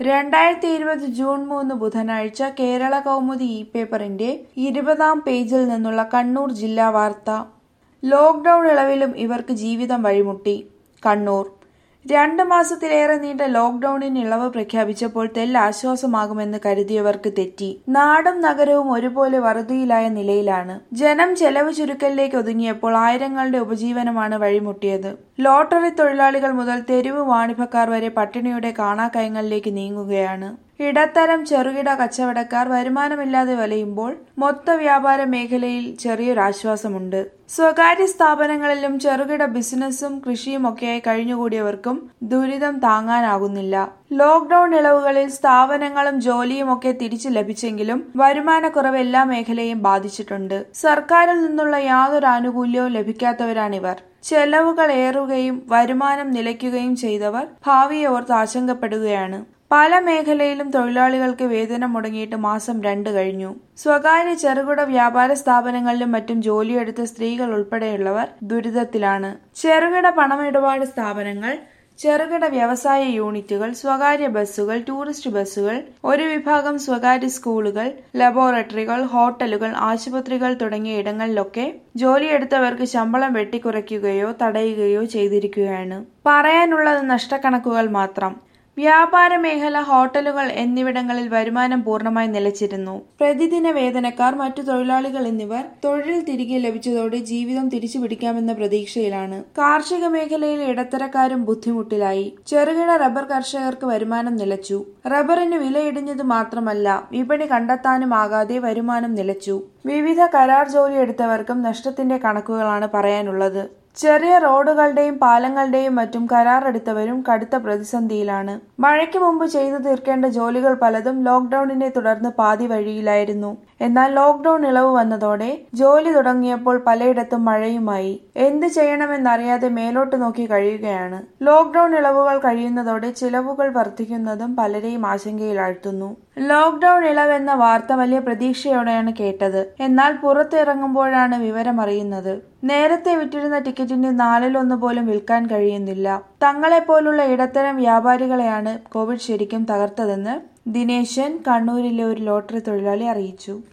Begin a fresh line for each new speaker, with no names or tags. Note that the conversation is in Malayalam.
രണ്ടായിരത്തി ഇരുപത് ജൂൺ മൂന്ന് ബുധനാഴ്ച കേരള കൗമുദി ഇ പേപ്പറിന്റെ ഇരുപതാം പേജിൽ നിന്നുള്ള കണ്ണൂർ ജില്ലാ വാർത്ത ലോക്ഡൌൺ ഇളവിലും ഇവർക്ക് ജീവിതം വഴിമുട്ടി കണ്ണൂർ രണ്ട് മാസത്തിലേറെ നീണ്ട ലോക്ഡൌണിന് ഇളവ് പ്രഖ്യാപിച്ചപ്പോൾ തെല്ല് ആശ്വാസമാകുമെന്ന് കരുതിയവർക്ക് തെറ്റി നാടും നഗരവും ഒരുപോലെ വറുതിയിലായ നിലയിലാണ് ജനം ചെലവ് ചുരുക്കലിലേക്ക് ഒതുങ്ങിയപ്പോൾ ആയിരങ്ങളുടെ ഉപജീവനമാണ് വഴിമുട്ടിയത് ലോട്ടറി തൊഴിലാളികൾ മുതൽ തെരുവ് വാണിഭക്കാർ വരെ പട്ടിണിയുടെ കാണാക്കയങ്ങളിലേക്ക് നീങ്ങുകയാണ് ഇടത്തരം ചെറുകിട കച്ചവടക്കാർ വരുമാനമില്ലാതെ വലയുമ്പോൾ മൊത്ത വ്യാപാര മേഖലയിൽ ചെറിയൊരാശ്വാസമുണ്ട് സ്വകാര്യ സ്ഥാപനങ്ങളിലും ചെറുകിട ബിസിനസ്സും കൃഷിയും ഒക്കെയായി കഴിഞ്ഞുകൂടിയവർക്കും ദുരിതം താങ്ങാനാകുന്നില്ല ലോക്ഡൌൺ ഇളവുകളിൽ സ്ഥാപനങ്ങളും ജോലിയും ഒക്കെ തിരിച്ചു ലഭിച്ചെങ്കിലും വരുമാനക്കുറവ് എല്ലാ മേഖലയും ബാധിച്ചിട്ടുണ്ട് സർക്കാരിൽ നിന്നുള്ള യാതൊരു ആനുകൂല്യവും ലഭിക്കാത്തവരാണിവർ ചെലവുകൾ ഏറുകയും വരുമാനം നിലയ്ക്കുകയും ചെയ്തവർ ഭാവിയെ ഓർത്ത് ആശങ്കപ്പെടുകയാണ് പല മേഖലയിലും തൊഴിലാളികൾക്ക് വേതനം മുടങ്ങിയിട്ട് മാസം രണ്ട് കഴിഞ്ഞു സ്വകാര്യ ചെറുകിട വ്യാപാര സ്ഥാപനങ്ങളിലും മറ്റും ജോലിയെടുത്ത സ്ത്രീകൾ ഉൾപ്പെടെയുള്ളവർ ദുരിതത്തിലാണ് ചെറുകിട പണമിടപാട് സ്ഥാപനങ്ങൾ ചെറുകിട വ്യവസായ യൂണിറ്റുകൾ സ്വകാര്യ ബസ്സുകൾ ടൂറിസ്റ്റ് ബസ്സുകൾ ഒരു വിഭാഗം സ്വകാര്യ സ്കൂളുകൾ ലബോറട്ടറികൾ ഹോട്ടലുകൾ ആശുപത്രികൾ തുടങ്ങിയ ഇടങ്ങളിലൊക്കെ ജോലിയെടുത്തവർക്ക് ശമ്പളം വെട്ടിക്കുറയ്ക്കുകയോ തടയുകയോ ചെയ്തിരിക്കുകയാണ് പറയാനുള്ളത് നഷ്ടക്കണക്കുകൾ മാത്രം വ്യാപാര മേഖല ഹോട്ടലുകൾ എന്നിവിടങ്ങളിൽ വരുമാനം പൂർണ്ണമായി നിലച്ചിരുന്നു പ്രതിദിന വേതനക്കാർ മറ്റു തൊഴിലാളികൾ എന്നിവർ തൊഴിൽ തിരികെ ലഭിച്ചതോടെ ജീവിതം തിരിച്ചു പിടിക്കാമെന്ന പ്രതീക്ഷയിലാണ് കാർഷിക മേഖലയിൽ ഇടത്തരക്കാരും ബുദ്ധിമുട്ടിലായി ചെറുകിട റബ്ബർ കർഷകർക്ക് വരുമാനം നിലച്ചു റബ്ബറിന് വിലയിടിഞ്ഞത് മാത്രമല്ല വിപണി കണ്ടെത്താനും ആകാതെ വരുമാനം നിലച്ചു വിവിധ കരാർ ജോലി എടുത്തവർക്കും നഷ്ടത്തിന്റെ കണക്കുകളാണ് പറയാനുള്ളത് ചെറിയ റോഡുകളുടെയും പാലങ്ങളുടെയും മറ്റും കരാറെടുത്തവരും കടുത്ത പ്രതിസന്ധിയിലാണ് മഴയ്ക്ക് മുമ്പ് ചെയ്തു തീർക്കേണ്ട ജോലികൾ പലതും ലോക്ഡൌണിനെ തുടർന്ന് പാതി വഴിയിലായിരുന്നു എന്നാൽ ലോക്ഡൌൺ ഇളവ് വന്നതോടെ ജോലി തുടങ്ങിയപ്പോൾ പലയിടത്തും മഴയുമായി എന്ത് ചെയ്യണമെന്നറിയാതെ മേലോട്ട് നോക്കി കഴിയുകയാണ് ലോക്ഡൌൺ ഇളവുകൾ കഴിയുന്നതോടെ ചിലവുകൾ വർദ്ധിക്കുന്നതും പലരെയും ആശങ്കയിലാഴ്ത്തുന്നു ലോക്ഡൌൺ ഇളവെന്ന വാർത്ത വലിയ പ്രതീക്ഷയോടെയാണ് കേട്ടത് എന്നാൽ പുറത്തിറങ്ങുമ്പോഴാണ് വിവരം അറിയുന്നത് നേരത്തെ വിറ്റിരുന്ന ടിക്കറ്റിന്റെ നാലിലൊന്ന് പോലും വിൽക്കാൻ കഴിയുന്നില്ല തങ്ങളെപ്പോലുള്ള ഇടത്തരം വ്യാപാരികളെയാണ് കോവിഡ് ശരിക്കും തകർത്തതെന്ന് ദിനേശൻ കണ്ണൂരിലെ ഒരു ലോട്ടറി തൊഴിലാളി അറിയിച്ചു